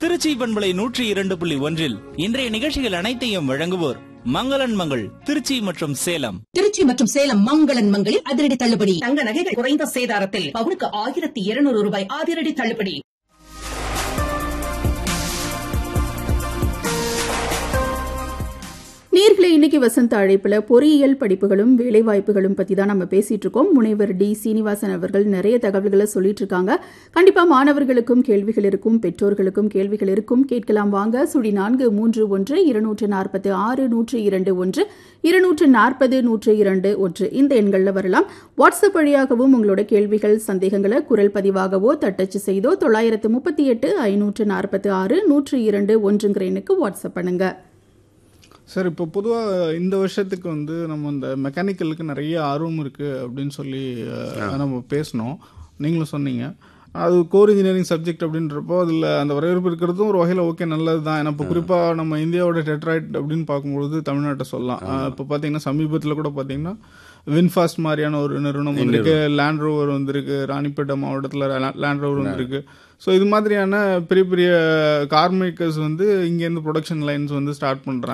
திருச்சி பண்பலை நூற்றி இரண்டு புள்ளி ஒன்றில் இன்றைய நிகழ்ச்சிகள் அனைத்தையும் வழங்குவோர் மங்களன் மங்கள் திருச்சி மற்றும் சேலம் திருச்சி மற்றும் சேலம் மங்களன் மங்களில் அதிரடி தள்ளுபடி தங்க நகைகள் குறைந்த சேதாரத்தில் பவுனுக்கு ஆயிரத்தி இருநூறு ரூபாய் அதிரடி தள்ளுபடி நேர்களை இன்னைக்கு வசந்த அழைப்புல பொறியியல் படிப்புகளும் வேலைவாய்ப்புகளும் பத்தி தான் நம்ம பேசிட்டு இருக்கோம் முனைவர் டி சீனிவாசன் அவர்கள் நிறைய தகவல்களை சொல்லிட்டு இருக்காங்க கண்டிப்பா மாணவர்களுக்கும் கேள்விகள் இருக்கும் பெற்றோர்களுக்கும் கேள்விகள் இருக்கும் கேட்கலாம் வாங்க சுடி நான்கு மூன்று ஒன்று இருநூற்று நாற்பத்து ஆறு நூற்று இரண்டு ஒன்று இருநூற்று நாற்பது நூற்று இரண்டு ஒன்று இந்த எண்களில் வரலாம் வாட்ஸ்அப் வழியாகவும் உங்களோட கேள்விகள் சந்தேகங்களை குரல் பதிவாகவோ தட்டச்சு செய்தோ தொள்ளாயிரத்து முப்பத்தி எட்டு ஐநூற்று நாற்பத்தி ஆறு நூற்று இரண்டு ஒன்றுங்கிற எண்ணுக்கு வாட்ஸ்அப் பண்ணுங்க சார் இப்போ பொதுவாக இந்த வருஷத்துக்கு வந்து நம்ம இந்த மெக்கானிக்கலுக்கு நிறைய ஆர்வம் இருக்குது அப்படின்னு சொல்லி அஹ், நம்ம பேசினோம் நீங்களும் சொன்னீங்க அது கோர் இன்ஜினியரிங் சப்ஜெக்ட் அப்படின்றப்போ அதில் அந்த வரவேற்பு இருக்கிறதும் ஒரு வகையில் ஓகே நல்லது தான் ஏன்னா இப்போ குறிப்பாக நம்ம இந்தியாவோட டெட்ராய்ட் அப்படின்னு பார்க்கும்பொழுது தமிழ்நாட்டை சொல்லலாம் அஹ், இப்போ பார்த்தீங்கன்னா சமீபத்தில் கூட பார்த்தீங்கன்னா வின்ஃபாஸ்ட் மாதிரியான ஒரு நிறுவனம் வந்திருக்கு லேண்ட் ரோவர் வந்திருக்கு ராணிப்பேட்டை மாவட்டத்தில் லேண்ட் ரோவர் வந்திருக்கு ஸோ இது மாதிரியான பெரிய பெரிய கார் மேக்கர்ஸ் வந்து இங்கேருந்து ப்ரொடக்ஷன் லைன்ஸ் வந்து ஸ்டார்ட் பண்ணுறாங்க